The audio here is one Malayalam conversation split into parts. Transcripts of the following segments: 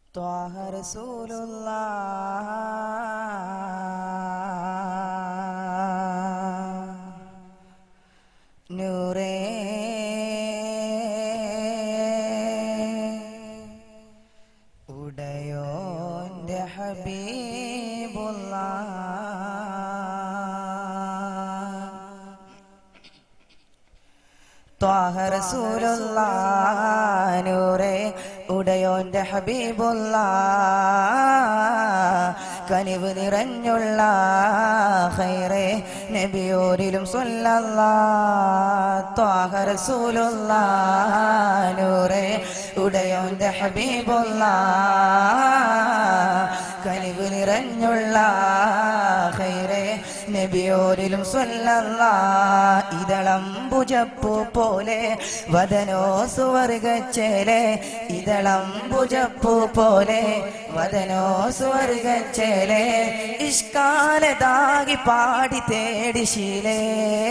طه رسول الله നൂറേ ഉടയോന്റെ ഹബീബുള്ള ത്വാഹ റസൂലുള്ള നൂറേ ഉടയോന്റെ ഹബീബുള്ള കനിവ് നിറഞ്ഞുള്ള ഖൈറേ നബിയോരിലും സ്വല്ലല്ലാ ത്വാഹ റസൂലുള്ള നൂറേ ഉടയോന്റെ ഹബീബുള്ള കനിവ് നിറഞ്ഞുള്ള ഖൈറേ നബിയോരിലും സ്വല്ലല്ലാ ഇതളം ഭുജപ്പു പോലെ വദനോ സുവർഗച്ചേലെ ഇതളം ഭുജപ്പു പോലെ വദനോ സുവർഗച്ചേലെ ഇഷ്കാലതാകി പാടി തേടി ശീലേ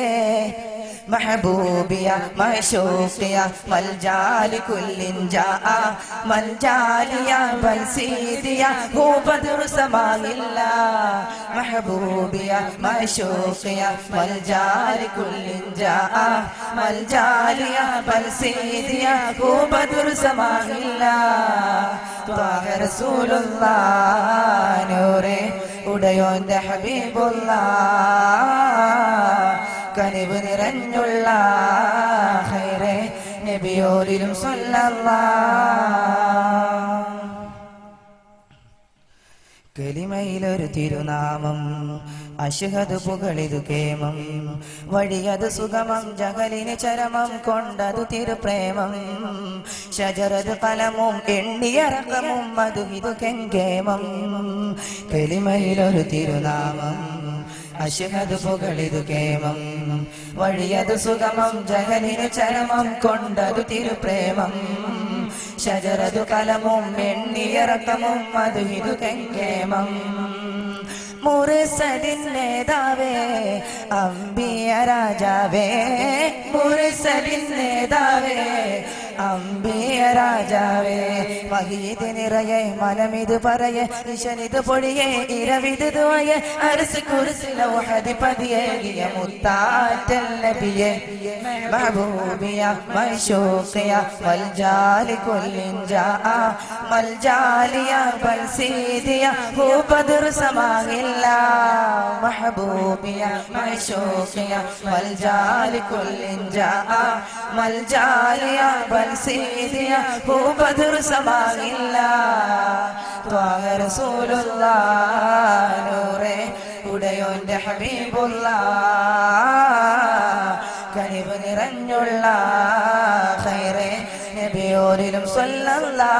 محبوبية معشوقية ملجال كل جاء ملجالية بل سيدية هو بدر سماء الله محبوبية معشوقية ملجال كل جاء ملجالية بل سيدية هو بدر سماء الله طه رسول الله نوري ഉടയോന്റെ ഹബീബുള്ള കനിവ് നിറഞ്ഞുള്ള ഹൈറേ നബിയോരിലും സ്വല്ലല്ലാ കലിമയിലൊരു തിരുനാമം അശുഹത് പുകളിതു കേമം വഴിയത് സുഗമം ജഗലിന് ചരമം കൊണ്ടതു തിരുപ്രേമം ഷജറത് കലമും എണ്ണിയറക്കമും മധു ഇതു കെങ്കേമം കലിമയിലൊരു തിരുനാമം അശുഹത് പുകളിതു കേമം വഴിയത് സുഗമം ജഗലിന് ചരമം കൊണ്ടതു തിരുപ്രേമം ഷജറതു കലമും എണ്ണിയറക്കമും മധു ഇതു കെങ്കേമം മുറിസലിൻ നേതാവേ അമ്പിയ രാജാവേ മുറിസലിൻ നേതാവേ അമ്പിയ രാജാവേ മഹീത് നിറയെ മനമിത് പറയെ നിശനിത് പൊടിയെ ഇരവിത് തുവയെ അരസ് കുറിസില പതിയേകിയ മുത്താറ്റൽ നബിയെ മഹബൂബിയ മൈശൂഖിയ മൽജാലി കുല്ലിൻ ജാ മൽജാലിയ ബൽസീദിയ ഹൂ ബദർ സമാഹില്ല മഹബൂബിയ മൈശൂഖിയ മൽജാലി കുല്ലിൻ ജാ മൽജാലിയ ബൽസീദിയ ഹൂ ബദർ സമാഹില്ല ത്വാഹ റസൂലുള്ള നൂറേ ഉടയോന്റെ ഹബീബുള്ള കനിവ് നിറഞ്ഞുള്ള ഖൈറേ നബിയോരിലും സ്വല്ലല്ലാ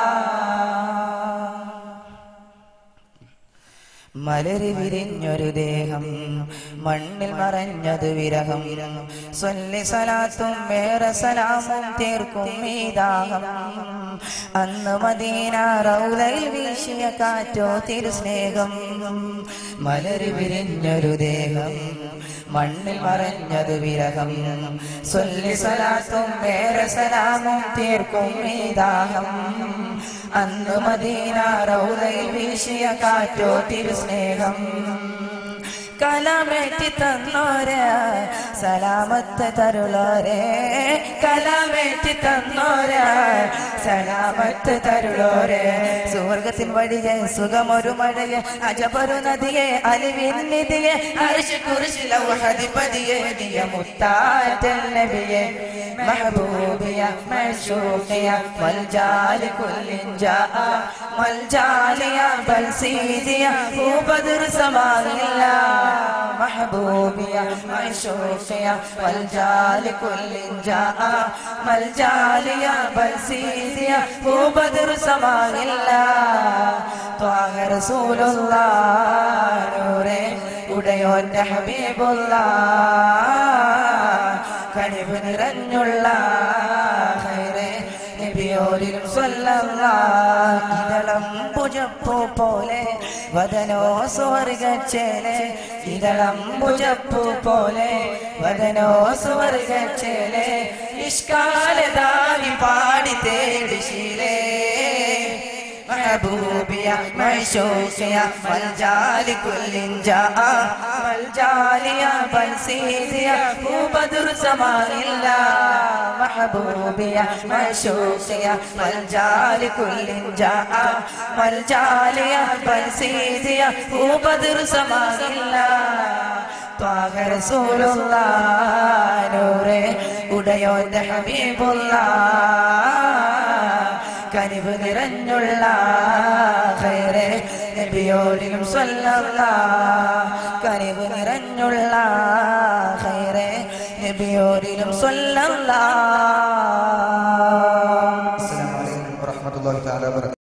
മലരി വിരിഞ്ഞൊരു ദേഹം മണ്ണിൽ മറഞ്ഞത് വിരഹം സ്വല്ലി സലാത്തും വേറെ സലാമും തീർക്കും ഈ ദാഹം അന്ന് മദീന റൗലയിൽ വീശിയ കാറ്റോ തിരുസ്നേഹം മലരി വിരിഞ്ഞൊരു ദേഹം മണ്ണിൽ മറഞ്ഞത് വിരഹം സ്വല്ലി സലാത്തും വേറെ സലാമും തീർക്കും ഈ ദാഹം അന്ന് മദീന റൗലയിൽ വീശിയ കാറ്റോ തിരുസ്നേഹം കലാമേറ്റി തന്നോരെ സലാമത്ത് തരുളോരെ കലാമേറ്റി തന്നോരെ സലാമത്ത് തരുളോരെ സുവർഗത്തിൻ വഴിയെ സുഖമൊരു മഴയെ അജപൊരു നദിയെ അലിവിൻ നിധിയെ അരിശ് കുറിശിലൗഹധിപതിയെ ദിയ മുത്താറ്റൽ നബിയെ മഹബൂബിയ മഷൂഖിയ മൽജാലി കുല്ലിൻ ജാ മൽജാലിയ ബൽസീദിയ ഹൂ ബദർ സമാഹില്ല محبوبية معشوقية والجال كل جاء ملجالية بل سيدية هو بدر سماء الله طه رسول الله نوري ഉടയോന്റെ ഹബീബുള്ള കനിവ് നിറഞ്ഞുള്ള ഖൈറേ നബിയോരിലും ഇതളം ഭുജപ്പൂ പോലെ വദനോ സ്വർഗച്ചേലെ ഇതളം ഭുജപ്പൂ പോലെ വദനോ സ്വർഗച്ചേലെ നിഷ്കാലതാവി പാടി തേടി ശീലേ محبوبي يا معشوق يا ملجا لكل جاء ملجا يا بنسيد يا هو بدر سماء الله محبوبي يا معشوق يا ملجا لكل جاء ملجا يا بنسيد يا هو بدر سماء الله طه رسول الله നൂറെ ഉടയോന്റെ ഹബീബുള്ള കനിവ് നിറഞ്ഞുള്ള ഖൈറെ നബിയോടിലും സ്വല്ലല്ല കനിവ് നിറഞ്ഞുള്ള ഖൈറെ നബിയോടിലും സ്വല്ലല്ല അസ്സലാമു അലൈക്കും വറഹ്മത്തുള്ളാഹി തആല വബറകാതുഹു